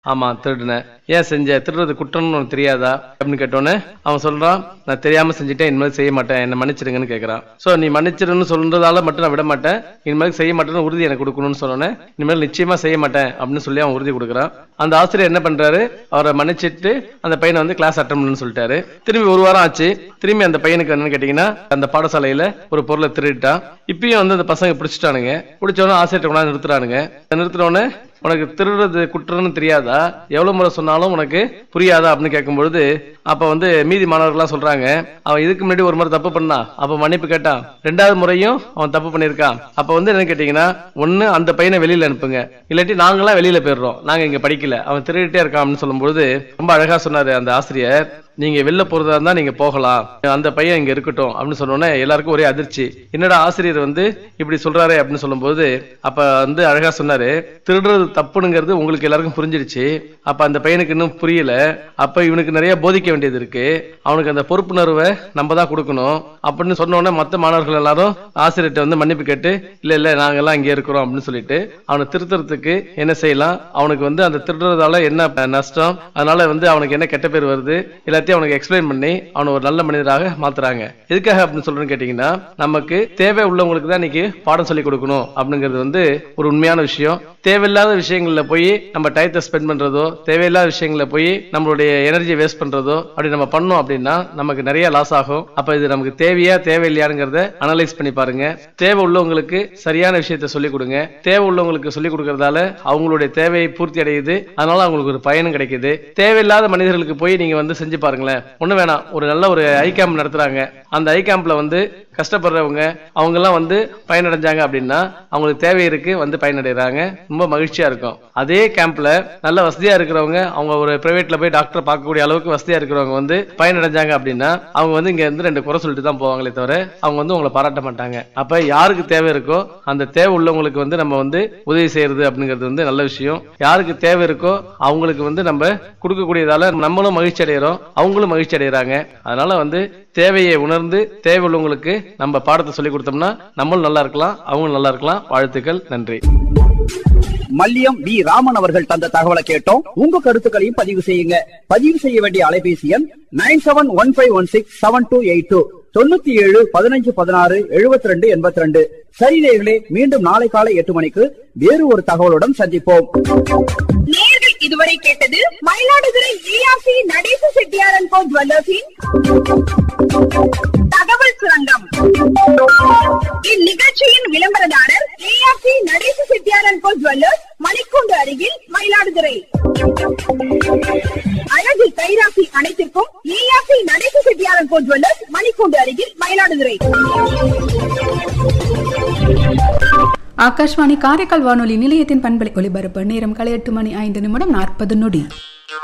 ஆமா திருடினேன் ஏன் செஞ்ச திருடுறது குற்றம்னு உனக்கு தெரியாதா அப்படின்னு கேட்டோன்னே அவன் சொல்றான் நான் தெரியாம செஞ்சுட்டேன் இனிமேல் செய்ய மாட்டேன் என்ன மன்னிச்சிடுங்கன்னு கேட்கறான் சோ நீ மன்னிச்சிருன்னு சொல்றதால மட்டும் நான் விட மாட்டேன் இனிமேல் செய்ய மாட்டேன்னு உறுதி எனக்கு கொடுக்கணும்னு சொன்னோன்னே இனிமேல் நிச்சயமா செய்ய மாட்டேன் அப்படின்னு சொல்லி அவன் உறுதி கொடுக்குறான் அந்த ஆசிரியர் என்ன பண்றாரு அவரை மன்னிச்சிட்டு அந்த பையனை வந்து கிளாஸ் அட்டன் பண்ணு சொல்லிட்டாரு திரும்பி ஒரு வாரம் ஆச்சு திரும்பி அந்த பையனுக்கு என்னன்னு கேட்டீங்கன்னா அந்த பாடசாலையில ஒரு பொருளை திருடிட்டான் இப்பயும் வந்து அந்த பசங்க பிடிச்சிட்டானுங்க பிடிச்சவன ஆசிரியர் கொண்டாந்து நிறுத்துறானுங்க நிறுத்தினோடனே உனக்கு திருடுறது குற்றம்னு தெரியாதா எவ்வளவு முறை சொன்னாலும் உனக்கு புரியாதா அப்படின்னு கேட்கும்பொழுது அப்ப வந்து மீதி மாணவர்கள்லாம் சொல்றாங்க அவன் இதுக்கு முன்னாடி ஒரு முறை தப்பு பண்ணான் அப்ப மன்னிப்பு கேட்டான் ரெண்டாவது முறையும் அவன் தப்பு பண்ணியிருக்கான் அப்ப வந்து என்ன கேட்டீங்கன்னா ஒண்ணு அந்த பையனை வெளியில அனுப்புங்க இல்லாட்டி நாங்களாம் வெளியில போயிடுறோம் நாங்க இங்க படிக்கல அவன் திருடிட்டே இருக்கான் அப்படின்னு சொல்லும்போது ரொம்ப அழகா சொன்னாரு அந்த ஆசிரியர் நீங்க வெளில போறதா இருந்தா நீங்க போகலாம் அந்த பையன் இங்க இருக்கட்டும் அப்படின்னு சொன்னோன்னே எல்லாருக்கும் ஒரே அதிர்ச்சி என்னடா ஆசிரியர் வந்து இப்படி சொல்றாரு அப்படின்னு சொல்லும்போது அப்ப வந்து அழகா சொன்னாரு திருடுறது தப்புனுங்கிறது உங்களுக்கு எல்லாருக்கும் புரிஞ்சிருச்சு அப்ப அந்த பையனுக்கு இன்னும் புரியல அப்ப இவனுக்கு நிறைய போதிக்க வேண்டியது இருக்கு அவனுக்கு அந்த பொறுப்புணர்வை நம்ம தான் கொடுக்கணும் அப்படின்னு சொன்ன உடனே மத்த மாணவர்கள் எல்லாரும் ஆசிரியர்கிட்ட வந்து மன்னிப்பு கேட்டு இல்ல இல்ல நாங்கெல்லாம் இங்க இருக்கிறோம் அப்படின்னு சொல்லிட்டு அவனை திருத்துறதுக்கு என்ன செய்யலாம் அவனுக்கு வந்து அந்த திருடுறதால என்ன ப- நஷ்டம் அதனால வந்து அவனுக்கு என்ன கெட்ட பேர் வருது எல்லாத்தையும் அவனுக்கு எக்ஸ்பிளைன் பண்ணி அவனை ஒரு நல்ல மனிதராக மாத்துறாங்க எதுக்காக அப்படின்னு சொல்றேன்னு கேட்டீங்கன்னா நமக்கு தேவை உள்ளவங்களுக்கு தான் இன்னைக்கு பாடம் சொல்லி கொடுக்கணும் அப்படிங்கிறது வந்து ஒரு உண்மையான விஷயம் தேவையில்லாத விஷயங்கள்ல போய் நம்ம டயத்தை ஸ்பெண்ட் பண்றதோ தேவையில்லாத விஷயங்கள்ல போய் நம்மளுடைய எனர்ஜியை வேஸ்ட் பண்றதோ அப்படி நம்ம பண்ணோம் அப்படின்னா நமக்கு நிறைய லாஸ் ஆகும் அப்ப இது நமக்கு தேவையா தேவையில்லையாங்கிறத அனலைஸ் பண்ணி பாருங்க தேவை உள்ளவங்களுக்கு சரியான விஷயத்த சொல்லிக் கொடுங்க தேவை உள்ளவங்களுக்கு சொல்லிக் கொடுக்கறதால அவங்களுடைய தேவையை பூர்த்தி அடையுது அதனால அவங்களுக்கு ஒரு பயனும் கிடைக்குது தேவையில்லாத மனிதர்களுக்கு போய் நீங்க வந்து செஞ்சு பாருங்களேன் ஒண்ணு வேணாம் ஒரு நல்ல ஒரு ஐ கேம்ப் நடத்துறாங்க அந்த ஐ கேம்ப்ல வந்து கஷ்டப்படுறவங்க அவங்க எல்லாம் வந்து பயனடைஞ்சாங்க அப்படின்னா அவங்களுக்கு தேவை இருக்கு வந்து பயனடைறாங்க ரொம்ப மகிழ்ச்சியா இருக்கும் அதே கேம்ப்ல நல்ல வசதியா இருக்கிறவங்க அவங்க ஒரு பிரைவேட்ல போய் டாக்டர் பார்க்கக்கூடிய அளவுக்கு வசதியா இருக்கிறவங்க வந்து பயனடைஞ்சாங்க அப்படின்னா அவங்க வந்து இங்க இருந்து ரெண்டு குறை சொல்லிட்டு தான் போவாங்களே தவிர அவங்க வந்து உங்களை பாராட்ட மாட்டாங்க அப்ப யாருக்கு தேவை இருக்கோ அந்த தேவை உள்ளவங்களுக்கு வந்து நம்ம வந்து உதவி செய்யறது அப்படிங்கிறது வந்து நல்ல விஷயம் யாருக்கு தேவை இருக்கோ அவங்களுக்கு வந்து நம்ம கொடுக்கக்கூடியதால நம்மளும் மகிழ்ச்சி அடைகிறோம் அவங்களும் மகிழ்ச்சி அடைகிறாங்க அதனால வந்து தேவையை உணர்ந்து தேவை உள்ளவங்களுக்கு நம்ம பாடத்தை சொல்லி கொடுத்தோம்னா நம்மளும் நல்லா இருக்கலாம் அவங்களும் நல்லா இருக்கலாம் வாழ்த்துக்கள் நன்றி மல்லியம் வி ராமன் அவர்கள் தந்த தகவலை கேட்டோம் உங்க கருத்துக்களையும் பதிவு செய்யுங்க பதிவு செய்ய வேண்டிய அலைபேசி எண் nine seven one five one six seven two eight two தொண்ணூத்தி ஏழு பதினஞ்சு பதினாறு எழுபத்தி ரெண்டு எண்பத்தி ரெண்டு சரி நேயர்களே மீண்டும் நாளை காலை எட்டு மணிக்கு வேறு ஒரு தகவலுடன் சந்திப்போம் நேர்கள் இதுவரை கேட்டது மயிலாடுதுறை ஏஆர்சி நடேச செட்டியாரன் கோ ஜுவல்லர்ஸின் தகவல் சுரங்கம் இந்நிகழ்ச்சியின் விளம்பரதாரர் ஏஆர்சி நடேச செட்டியாரன் கோ ஜுவல்லர்ஸ் மணிக்கூண்டு அருகில் மயிலாடுதுறை அழகு கைராசி அனைத்திற்கும் ஏஆர்சி நடேச செட்டியாரன் கோ ஜுவல்லர்ஸ் மணிக்கூண்டு அருகில் மயிலாடுதுறை ஆகாஷ்வாணி காரைக்கால் வானொலி நிலையத்தின் பண்பலை ஒலிபரப்பு நேரம் காலை எட்டு மணி ஐந்து நிமிடம் நாற்பது நொடி